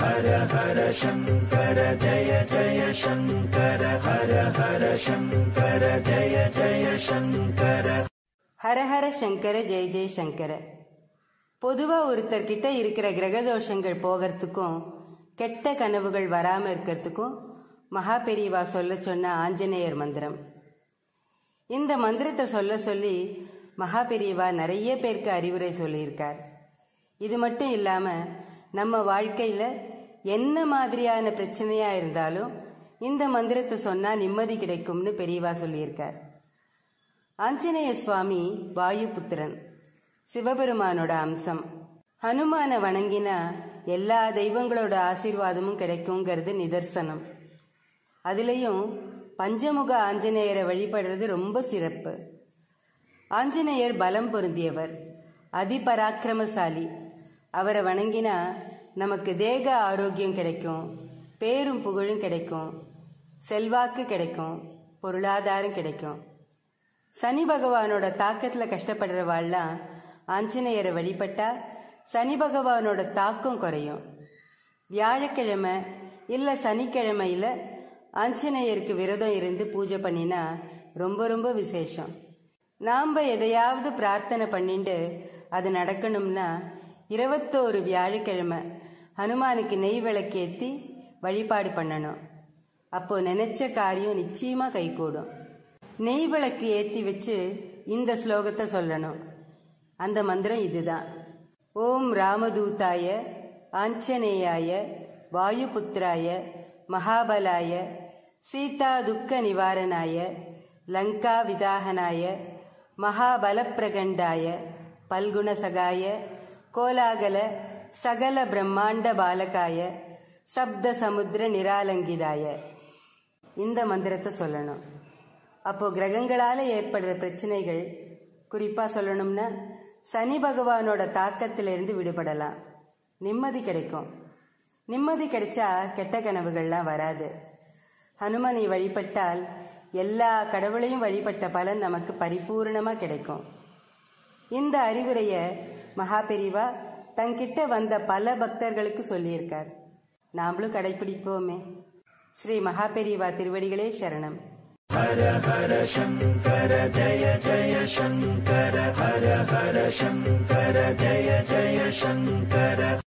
ஹரஹர சங்கர ஜெய ஜெய சங்கர பொதுவா ஒருத்தர்கிட்ட இருக்கிற கிரகதோஷங்கள் போகிறதுக்கும் கெட்ட கனவுகள் வராம இருக்கிறதுக்கும் மகா பெரியவா சொல்ல சொன்ன ஆஞ்சநேயர் மந்திரம் இந்த மந்திரத்தை சொல்ல சொல்லி மகா பெரியவா நிறைய பேருக்கு அறிவுரை சொல்லியிருக்கார் இது மட்டும் இல்லாம நம்ம வாழ்க்கையில என்ன மாதிரியான பிரச்சனையா இருந்தாலும் இந்த மந்திரத்தை சொன்னா நிம்மதி கிடைக்கும்னு பெரியவா சொல்லியிருக்கார் ஆஞ்சநேய சுவாமி வாயுபுத்திரன் சிவபெருமானோட அம்சம் ஹனுமான வணங்கினா எல்லா தெய்வங்களோட ஆசீர்வாதமும் கிடைக்குங்கிறது நிதர்சனம் அதுலேயும் பஞ்சமுக ஆஞ்சநேயரை வழிபடுறது ரொம்ப சிறப்பு ஆஞ்சநேயர் பலம் பொருந்தியவர் அதிபராக்கிரமசாலி அவரை வணங்கினா நமக்கு தேக ஆரோக்கியம் கிடைக்கும் பேரும் புகழும் கிடைக்கும் செல்வாக்கு கிடைக்கும் பொருளாதாரம் கிடைக்கும் சனி பகவானோட தாக்கத்தில் கஷ்டப்படுறவாள்லாம் ஆஞ்சநேயரை வழிபட்டா சனி பகவானோட தாக்கம் குறையும் வியாழக்கிழமை இல்லை சனிக்கிழமையில் ஆஞ்சநேயருக்கு விரதம் இருந்து பூஜை பண்ணினா ரொம்ப ரொம்ப விசேஷம் நாம் எதையாவது பிரார்த்தனை பண்ணிட்டு அது நடக்கணும்னா இருபத்தோரு வியாழக்கிழமை ஹனுமானுக்கு நெய் விளக்கேற்றி வழிபாடு பண்ணணும் அப்போ நினைச்ச காரியம் நிச்சயமா கைகூடும் நெய் விளக்கு ஏற்றி வச்சு இந்த ஸ்லோகத்தை சொல்லணும் அந்த மந்திரம் இதுதான் ஓம் ராமதூதாய ஆஞ்சநேயாய வாயுபுத்திராய மகாபலாய சீதா துக்க நிவாரணாய லங்கா விதாகனாய மகாபலப்பிரகண்டாய பல்குணசகாய கோலாகல சகல பிரம்மாண்ட பாலகாய சப்த சமுத்திர நிராலங்கிதாய இந்த மந்திரத்தை சொல்லணும் அப்போ கிரகங்களால ஏற்படுற பிரச்சனைகள் குறிப்பா சொல்லணும்னா சனி பகவானோட தாக்கத்திலிருந்து விடுபடலாம் நிம்மதி கிடைக்கும் நிம்மதி கிடைச்சா கெட்ட கனவுகள்லாம் வராது ஹனுமனை வழிபட்டால் எல்லா கடவுளையும் வழிபட்ட பலன் நமக்கு பரிபூர்ணமா கிடைக்கும் இந்த அறிவுரைய மகாபெரிவா தங்கிட்ட வந்த பல பக்தர்களுக்கு சொல்லியிருக்கார் நாமளும் கடைபிடிப்போமே ஸ்ரீ மகாபெரிவா திருவடிகளே சரணம் ஹர ஹர சங்கர ஜய ஜய சங்கர ஹர ஹர சங்கர ஜய ஜய சங்கர